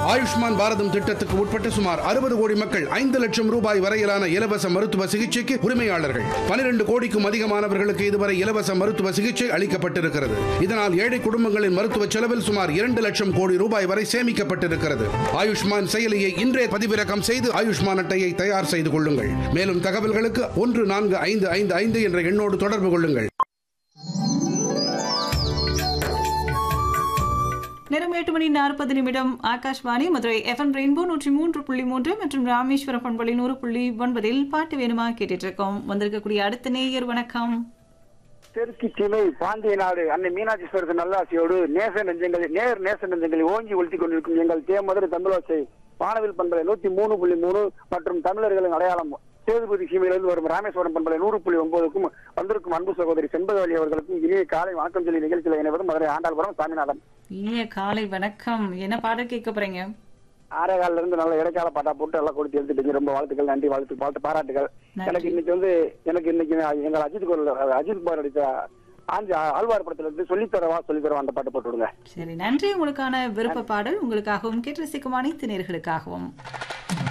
ஆயுஷ்மான் பாரதம் திட்டத்துக்கு உட்பட்ட சுமார் அறுபது கோடி மக்கள் ஐந்து லட்சம் ரூபாய் வரையிலான இலவச மருத்துவ சிகிச்சைக்கு உரிமையாளர்கள் பனிரெண்டு கோடிக்கும் அதிகமானவர்களுக்கு இதுவரை இலவச மருத்துவ சிகிச்சை அளிக்கப்பட்டிருக்கிறது இதனால் ஏழை குடும்பங்களின் மருத்துவ செலவில் சுமார் இரண்டு லட்சம் கோடி ரூபாய் வரை சேமிக்கப்பட்டிருக்கிறது ஆயுஷ்மான் செயலியை இன்றே பதிவிறக்கம் செய்து ஆயுஷ்மான் அட்டையை தயார் செய்து கொள்ளுங்கள் மேலும் தகவல்களுக்கு ஒன்று நான்கு ஐந்து ஐந்து ஐந்து என்ற எண்ணோடு தொடர்பு கொள்ளுங்கள் நேரம் எட்டு மணி நாற்பது நிமிடம் ஆகாஷ்வாணி மதுரை எஃப்எம் ரெயின்போ நூற்றி மூன்று புள்ளி மூன்று மற்றும் ராமேஸ்வரம் பண்பொழி நூறு புள்ளி ஒன்பதில் பாட்டு வேணுமா கேட்டுட்டு இருக்கோம் வந்திருக்கக்கூடிய அடுத்த நேயர் வணக்கம் தெற்கு திணை பாண்டிய நாடு அன்னை மீனாட்சீஸ்வரத்து நல்லாசியோடு நேச நெஞ்சங்களை நேர் நேச நெஞ்சங்களை ஓங்கி ஒழித்துக் கொண்டிருக்கும் எங்கள் தேமதுரை தமிழோசை வானவில் பண்பலை நூத்தி மூணு புள்ளி மூணு மற்றும் தமிழர்களின் அடையாளம் சேதுபதி சீமையிலிருந்து வரும் ராமேஸ்வரம் பண்பலை நூறு புள்ளி ஒன்பதுக்கும் வந்திருக்கும் அன்பு சகோதரி செண்பகவலி அவர்களுக்கும் இனிய காலை வணக்கம் சொல்லி நிகழ்ச்சியில் இணைவதும் மதுரை ஆண்டாள்புரம் சாமிநாதன் இனிய காலை வணக்கம் என்ன பாடல் கேட்க போறீங்க ஆரேகால்ல இருந்து நல்ல இடைக்கால பாட்டா போட்டு எல்லாம் கொடுத்து எடுத்துட்டீங்க ரொம்ப வாழ்த்துக்கள் நன்றி வாழ்த்து வாழ்த்து பாராட்டுகள் நன்றி. எனக்கு இன்னைக்கு வந்து எனக்கு இன்னைக்கு எங்கள் அஜித் குரல் அஜித் குமார் நடித்த ஆஞ்சி ஆழ்வார் படத்துல இருந்து சொல்லித்தரவா சொல்லித்தரவா அந்த பாட்டு போட்டு விடுங்க சரி நன்றி உங்களுக்கான விருப்ப பாடல் உங்களுக்காகவும் கேட்டு ரசிக்கும் அனைத்து நேர்களுக்காகவும்